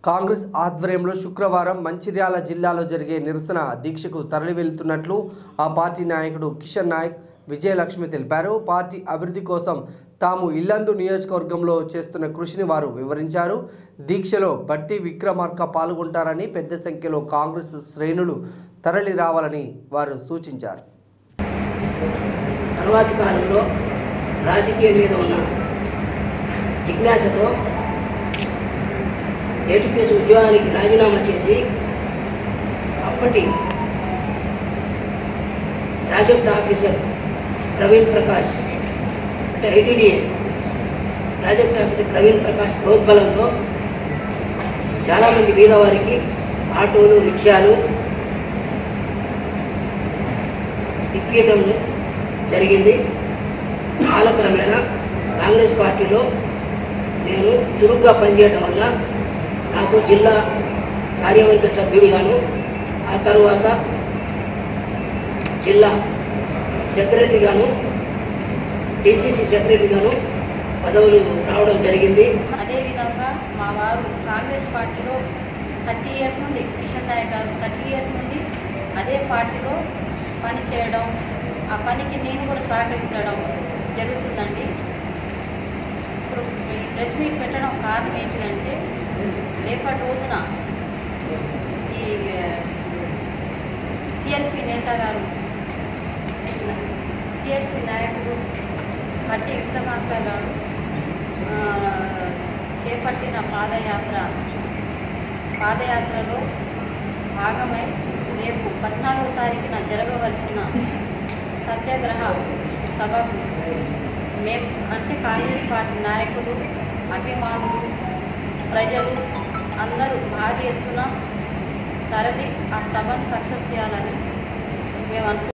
కాంగ్రెస్ ఆధ్వర్యంలో శుక్రవారం మంచిర్యాల జిల్లాలో జరిగే నిరసన దీక్షకు తరలి వెళ్తున్నట్లు ఆ పార్టీ నాయకుడు కిషన్ నాయక్ విజయలక్ష్మి తెలిపారు పార్టీ అభివృద్ధి కోసం తాము ఇల్లందు నియోజకవర్గంలో చేస్తున్న కృషిని వారు వివరించారు దీక్షలో బట్టి విక్రమార్క పాల్గొంటారని పెద్ద సంఖ్యలో కాంగ్రెస్ శ్రేణులు తరలి రావాలని వారు సూచించారు తర్వాతి కాలంలో రాజకీయం మీద ఉన్న జిజ్ఞాసతో ఏటీపీఎస్ ఉద్యోగానికి రాజీనామా చేసి అప్పటి ప్రాజెక్ట్ ఆఫీసర్ ప్రవీణ్ ప్రకాష్ అంటే ITDA project officer Praveen Prakash ప్రోద్బలంతో చాలామంది బీదవారికి ఆటోలు రిక్షాలు ఇప్పించటం జరిగింది కాలక్రమేణా కాంగ్రెస్ పార్టీలో నేను చురుగ్గా పనిచేయడం వల్ల నాకు జిల్లా కార్యవర్గ సభ్యుడిగాను ఆ తర్వాత జిల్లా సెక్రటరీగాను డిసిసి సెక్రటరీగాను పదవులు రావడం జరిగింది అదేవిధంగా మా వారు కాంగ్రెస్ పార్టీలో థర్టీ ఇయర్స్ నుండి కిషన్ నాయక్ గారు థర్టీ ఇయర్స్ నుండి అదే పార్టీలో పని చేయడం ఆ పనికి నేను కూడా సహకరించడం జరుగుతుందండి ఇప్పుడు ఈ ప్రెస్ మీట్ పెట్టడం కారణం ఏంటిదంటే రేపటి రోజున ఈ సిఎల్పి నేత గారు సిఎల్పి నాయకుడు భట్టి విక్రమార్క గారు ఆ, చేపట్టిన పాదయాత్ర పాదయాత్రలో భాగమై రేపు పద్నాలుగో తారీఖున జరగవలసిన సత్యాగ్రహ సభకు మేము అంటే కాంగ్రెస్ పార్టీ నాయకులు అభిమానులు ప్రజలు అందరూ భారీ ఎత్తున తరలి ఆ సభను సక్సెస్ చేయాలని మేము అనుకుంటున్నాం